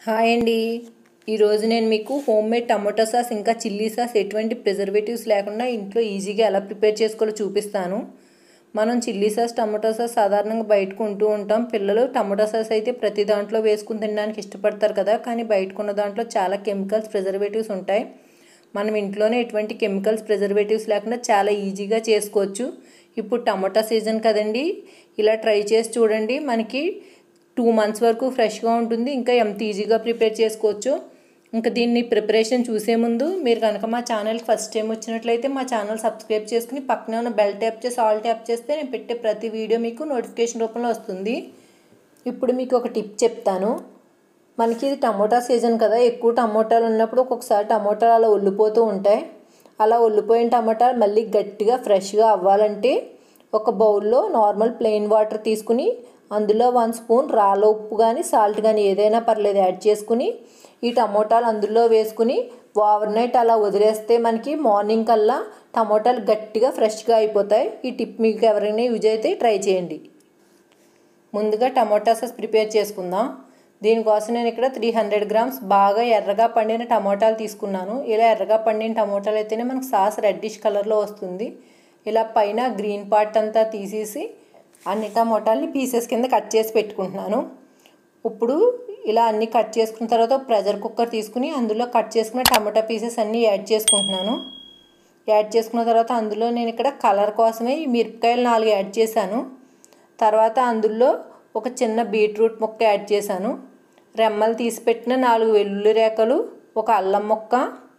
hi అండి ఈరోజు నేను మీకు హోమ్ మేడ్ టమాటో సాస్ ఇంకా చిల్లీ సాస్ ఎటువంటి ప్రిజర్వేటివ్స్ లేకుండా ఇంట్లో ఈజీగా ఎలా ప్రిపేర్ చేసుకోవాలో చూపిస్తాను మనం చిల్లీ సాస్ టమాటో సాస్ సాధారణంగా బయట కొంటూ ఉంటాం పిల్లలు టమాటో సాస్ అయితే ప్రతి దాంట్లో వేసుకుని తినడానికి ఇష్టపడతారు కదా కానీ బయట కొన్న దాంట్లో చాలా కెమికల్స్ ప్రిజర్వేటివ్స్ ఉంటాయి మనం ఇంట్లోనే ఎటువంటి కెమికల్స్ ప్రిజర్వేటివ్స్ లేకుండా చాలా ఈజీగా చేసుకోవచ్చు ఇప్పుడు టమాటా సీజన్ కదండి ఇలా ట్రై చేసి చూడండి మనకి టూ మంత్స్ వరకు ఫ్రెష్గా ఉంటుంది ఇంకా ఎంత ఈజీగా ప్రిపేర్ చేసుకోవచ్చు ఇంకా దీన్ని ప్రిపరేషన్ చూసే ముందు మీరు కనుక మా ఛానల్కి ఫస్ట్ టైం వచ్చినట్లయితే మా ఛానల్ సబ్స్క్రైబ్ చేసుకుని పక్కనే ఉన్న బెల్ ట్యాప్ చేసి ఆల్ ట్యాప్ చేస్తే నేను పెట్టే ప్రతి వీడియో మీకు నోటిఫికేషన్ రూపంలో వస్తుంది ఇప్పుడు మీకు ఒక టిప్ చెప్తాను మనకి ఇది టమోటా సీజన్ కదా ఎక్కువ టమోటాలు ఉన్నప్పుడు ఒక్కొక్కసారి టమోటాలు అలా ఒల్లిపోతూ ఉంటాయి అలా ఒల్లిపోయిన టమాటాలు మళ్ళీ గట్టిగా ఫ్రెష్గా అవ్వాలంటే ఒక బౌల్లో నార్మల్ ప్లెయిన్ వాటర్ తీసుకుని అందులో వన్ స్పూన్ రాళ్ళ ఉప్పు కానీ సాల్ట్ కానీ ఏదైనా పర్లేదు యాడ్ చేసుకుని ఈ టమోటాలు అందులో వేసుకుని ఓవర్ నైట్ అలా వదిలేస్తే మనకి మార్నింగ్ కల్లా టమోటాలు గట్టిగా ఫ్రెష్గా అయిపోతాయి ఈ టిప్ మీకు ఎవరైనా యూజ్ అయితే ట్రై చేయండి ముందుగా టమోటా సాస్ ప్రిపేర్ చేసుకుందాం దీనికోసం నేను ఇక్కడ త్రీ హండ్రెడ్ గ్రామ్స్ బాగా ఎర్రగా పండిన టమోటాలు తీసుకున్నాను ఇలా ఎర్రగా పండిన టమోటాలు అయితేనే మనకు సాస్ రెడ్డిష్ కలర్లో వస్తుంది ఇలా పైన గ్రీన్ పార్ట్ అంతా తీసేసి అన్ని టమోటాలని పీసెస్ కింద కట్ చేసి పెట్టుకుంటున్నాను ఇప్పుడు ఇలా అన్ని కట్ చేసుకున్న తర్వాత ప్రెషర్ కుక్కర్ తీసుకుని అందులో కట్ చేసుకున్న టమాటా పీసెస్ అన్నీ యాడ్ చేసుకుంటున్నాను యాడ్ చేసుకున్న తర్వాత అందులో నేను ఇక్కడ కలర్ కోసమే ఈ మిరపకాయలు నాలుగు యాడ్ చేశాను తర్వాత అందులో ఒక చిన్న బీట్రూట్ ముక్క యాడ్ చేశాను రెమ్మలు తీసి పెట్టిన నాలుగు వెల్లుల్లి రేఖలు ఒక అల్లం ముక్క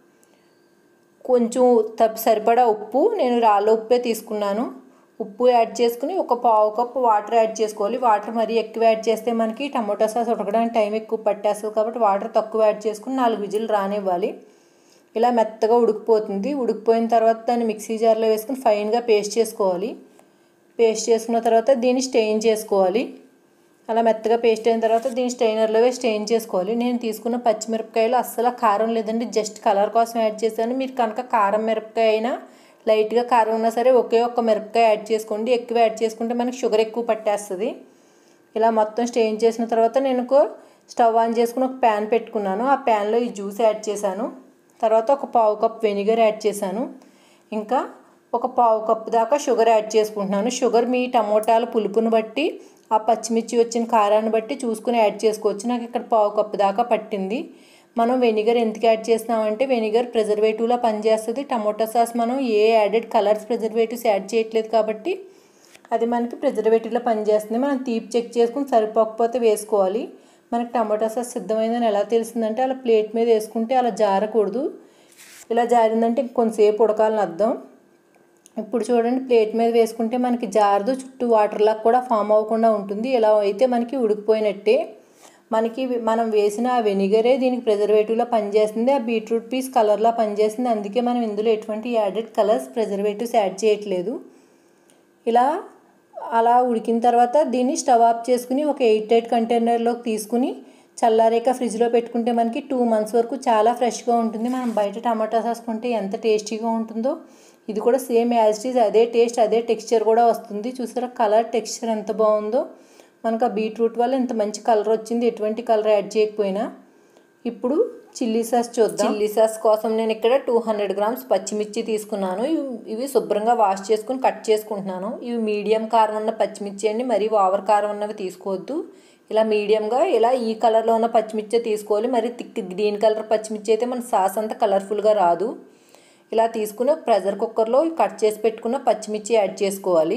కొంచెం తప్ప సరిపడా ఉప్పు నేను రాళ్ళ ఉప్పే తీసుకున్నాను ఉప్పు యాడ్ చేసుకుని ఒక పావు కప్పు వాటర్ యాడ్ చేసుకోవాలి వాటర్ మరీ ఎక్కువ యాడ్ చేస్తే మనకి టమాటో సాస్ ఉడకడానికి టైం ఎక్కువ పట్టేస్తుంది కాబట్టి వాటర్ తక్కువ యాడ్ చేసుకుని నాలుగు విజిల్ రానివ్వాలి ఇలా మెత్తగా ఉడికిపోతుంది ఉడికిపోయిన తర్వాత దాన్ని మిక్సీ జార్లో వేసుకుని ఫైన్గా పేస్ట్ చేసుకోవాలి పేస్ట్ చేసుకున్న తర్వాత దీన్ని స్టెయిన్ చేసుకోవాలి అలా మెత్తగా పేస్ట్ అయిన తర్వాత దీన్ని స్టెయినర్లో వేసి స్టెయిన్ చేసుకోవాలి నేను తీసుకున్న పచ్చిమిరపకాయలు అస్సలు కారం లేదండి జస్ట్ కలర్ కోసం యాడ్ చేశాను మీరు కనుక కారం మిరపకాయ అయినా లైట్గా కారం ఉన్నా సరే ఒకే ఒక్క మిరపకాయ యాడ్ చేసుకోండి ఎక్కువ యాడ్ చేసుకుంటే మనకి షుగర్ ఎక్కువ పట్టేస్తుంది ఇలా మొత్తం స్టెయిన్ చేసిన తర్వాత నేను స్టవ్ ఆన్ చేసుకుని ఒక ప్యాన్ పెట్టుకున్నాను ఆ ప్యాన్లో ఈ జ్యూస్ యాడ్ చేశాను తర్వాత ఒక పావు కప్ వెనిగర్ యాడ్ చేశాను ఇంకా ఒక పావు కప్ దాకా షుగర్ యాడ్ చేసుకుంటున్నాను షుగర్ మీ టమోటాల పులుపుని బట్టి ఆ పచ్చిమిర్చి వచ్చిన కారాన్ని బట్టి చూసుకుని యాడ్ చేసుకోవచ్చు నాకు ఇక్కడ పావు కప్పు దాకా పట్టింది మనం వెనిగర్ ఎందుకు యాడ్ చేస్తున్నామంటే వెనిగర్ ప్రిజర్వేటివ్లా పనిచేస్తుంది టమోటా సాస్ మనం ఏ యాడెడ్ కలర్స్ ప్రిజర్వేటివ్స్ యాడ్ చేయట్లేదు కాబట్టి అది మనకి ప్రిజర్వేటివ్లో పనిచేస్తుంది మనం తీపి చెక్ చేసుకుని సరిపోకపోతే వేసుకోవాలి మనకి టమాటా సాస్ సిద్ధమైందని ఎలా తెలిసిందంటే అలా ప్లేట్ మీద వేసుకుంటే అలా జారకూడదు ఇలా జారిందంటే కొంతసేపు ఉడకాలని అర్థం ఇప్పుడు చూడండి ప్లేట్ మీద వేసుకుంటే మనకి జారదు చుట్టూ వాటర్లా కూడా ఫామ్ అవ్వకుండా ఉంటుంది ఇలా అయితే మనకి ఉడికిపోయినట్టే మనకి మనం వేసిన ఆ వెనిగరే దీనికి ప్రిజర్వేటివ్లో పనిచేస్తుంది ఆ బీట్రూట్ పీస్ కలర్లా పనిచేస్తుంది అందుకే మనం ఇందులో ఎటువంటి యాడెడ్ కలర్స్ ప్రిజర్వేటివ్స్ యాడ్ చేయట్లేదు ఇలా అలా ఉడికిన తర్వాత దీన్ని స్టవ్ ఆఫ్ చేసుకుని ఒక ఎయిట్ ఎయిట్ కంటైనర్లోకి తీసుకుని చల్లారేక ఫ్రిడ్జ్లో పెట్టుకుంటే మనకి టూ మంత్స్ వరకు చాలా ఫ్రెష్గా ఉంటుంది మనం బయట టమాటా సాస్ కొంటే ఎంత టేస్టీగా ఉంటుందో ఇది కూడా సేమ్ యాజ్ ఇట్ ఈజ్ అదే టేస్ట్ అదే టెక్స్చర్ కూడా వస్తుంది చూసారా కలర్ టెక్స్చర్ ఎంత బాగుందో మనకు ఆ బీట్రూట్ వల్ల ఇంత మంచి కలర్ వచ్చింది ఎటువంటి కలర్ యాడ్ చేయకపోయినా ఇప్పుడు చిల్లీ సాస్ చూద్దాం చిల్లీ సాస్ కోసం నేను ఇక్కడ టూ హండ్రెడ్ గ్రామ్స్ పచ్చిమిర్చి తీసుకున్నాను ఇవి శుభ్రంగా వాష్ చేసుకుని కట్ చేసుకుంటున్నాను ఇవి మీడియం కారం ఉన్న పచ్చిమిర్చి అండి మరీ ఓవర్ కారం ఉన్నవి తీసుకోవద్దు ఇలా మీడియంగా ఇలా ఈ కలర్లో ఉన్న పచ్చిమిర్చి తీసుకోవాలి మరి థిక్ గ్రీన్ కలర్ పచ్చిమిర్చి అయితే మన సాస్ అంతా కలర్ఫుల్గా రాదు ఇలా తీసుకుని ప్రెషర్ కుక్కర్లో కట్ చేసి పెట్టుకున్న పచ్చిమిర్చి యాడ్ చేసుకోవాలి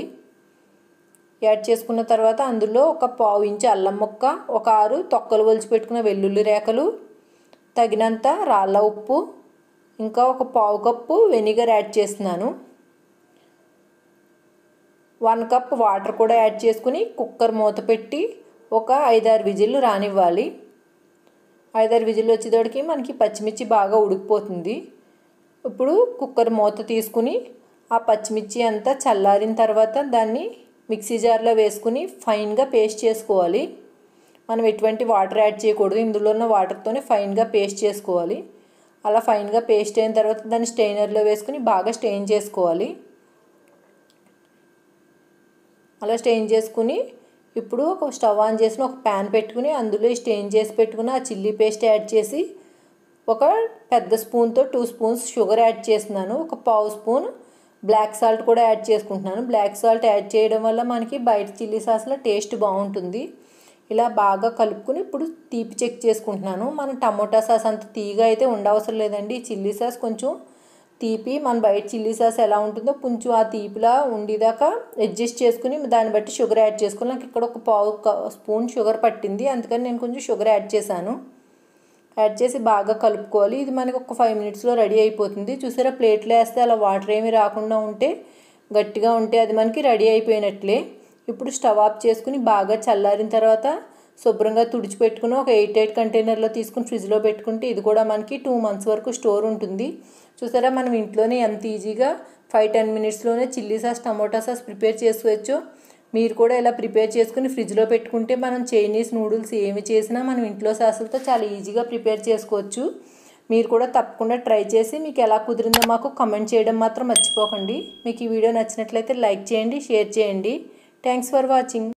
యాడ్ చేసుకున్న తర్వాత అందులో ఒక పావు ఇంచు అల్లం ముక్క ఒక ఆరు తొక్కలు ఒలిచి పెట్టుకున్న వెల్లుల్లి రేఖలు తగినంత రాళ్ళ ఉప్పు ఇంకా ఒక పావు కప్పు వెనిగర్ యాడ్ చేస్తున్నాను వన్ కప్ వాటర్ కూడా యాడ్ చేసుకుని కుక్కర్ మూత పెట్టి ఒక ఐదారు విజిల్లు రానివ్వాలి ఐదారు విజిల్లు వచ్చేటోడికి మనకి పచ్చిమిర్చి బాగా ఉడికిపోతుంది ఇప్పుడు కుక్కర్ మూత తీసుకుని ఆ పచ్చిమిర్చి అంతా చల్లారిన తర్వాత దాన్ని మిక్సీ జార్లో వేసుకుని ఫైన్గా పేస్ట్ చేసుకోవాలి మనం ఎటువంటి వాటర్ యాడ్ చేయకూడదు ఇందులో ఉన్న వాటర్తోనే ఫైన్గా పేస్ట్ చేసుకోవాలి అలా ఫైన్గా పేస్ట్ అయిన తర్వాత దాన్ని స్టెయినర్లో వేసుకుని బాగా స్టెయిన్ చేసుకోవాలి అలా స్టెయిన్ చేసుకుని ఇప్పుడు ఒక స్టవ్ ఆన్ చేసిన ఒక ప్యాన్ పెట్టుకుని అందులో స్టెయిన్ చేసి పెట్టుకుని ఆ చిల్లీ పేస్ట్ యాడ్ చేసి ఒక పెద్ద స్పూన్తో టూ స్పూన్స్ షుగర్ యాడ్ చేస్తున్నాను ఒక పావు స్పూన్ బ్లాక్ సాల్ట్ కూడా యాడ్ చేసుకుంటున్నాను బ్లాక్ సాల్ట్ యాడ్ చేయడం వల్ల మనకి బయట చిల్లీ సాస్లో టేస్ట్ బాగుంటుంది ఇలా బాగా కలుపుకుని ఇప్పుడు తీపి చెక్ చేసుకుంటున్నాను మన టమోటా సాస్ అంత తీగా అయితే ఉండవసరం లేదండి చిల్లీ సాస్ కొంచెం తీపి మన బయట చిల్లీ సాస్ ఎలా ఉంటుందో కొంచెం ఆ తీపిలా ఉండేదాకా అడ్జస్ట్ చేసుకుని దాన్ని బట్టి షుగర్ యాడ్ చేసుకుని నాకు ఇక్కడ ఒక పావు స్పూన్ షుగర్ పట్టింది అందుకని నేను కొంచెం షుగర్ యాడ్ చేశాను యాడ్ చేసి బాగా కలుపుకోవాలి ఇది మనకి ఒక ఫైవ్ మినిట్స్లో రెడీ అయిపోతుంది చూసారా ప్లేట్లో వేస్తే అలా వాటర్ ఏమీ రాకుండా ఉంటే గట్టిగా ఉంటే అది మనకి రెడీ అయిపోయినట్లే ఇప్పుడు స్టవ్ ఆఫ్ చేసుకుని బాగా చల్లారిన తర్వాత శుభ్రంగా తుడిచిపెట్టుకుని ఒక ఎయిట్ ఎయిట్ కంటైనర్లో తీసుకుని ఫ్రిడ్జ్లో పెట్టుకుంటే ఇది కూడా మనకి టూ మంత్స్ వరకు స్టోర్ ఉంటుంది చూసారా మనం ఇంట్లోనే ఎంత ఈజీగా ఫైవ్ టెన్ మినిట్స్లోనే chilli sauce tomato sauce prepare చేసుకోవచ్చు మీరు కూడా ఇలా ప్రిపేర్ చేసుకుని ఫ్రిడ్జ్లో పెట్టుకుంటే మనం చైనీస్ నూడిల్స్ ఏమి చేసినా మనం ఇంట్లో సాసులతో చాలా ఈజీగా ప్రిపేర్ చేసుకోవచ్చు మీరు కూడా తప్పకుండా ట్రై చేసి మీకు ఎలా కుదిరిందో మాకు కమెంట్ చేయడం మాత్రం మర్చిపోకండి మీకు ఈ వీడియో నచ్చినట్లయితే లైక్ చేయండి షేర్ చేయండి థ్యాంక్స్ ఫర్ వాచింగ్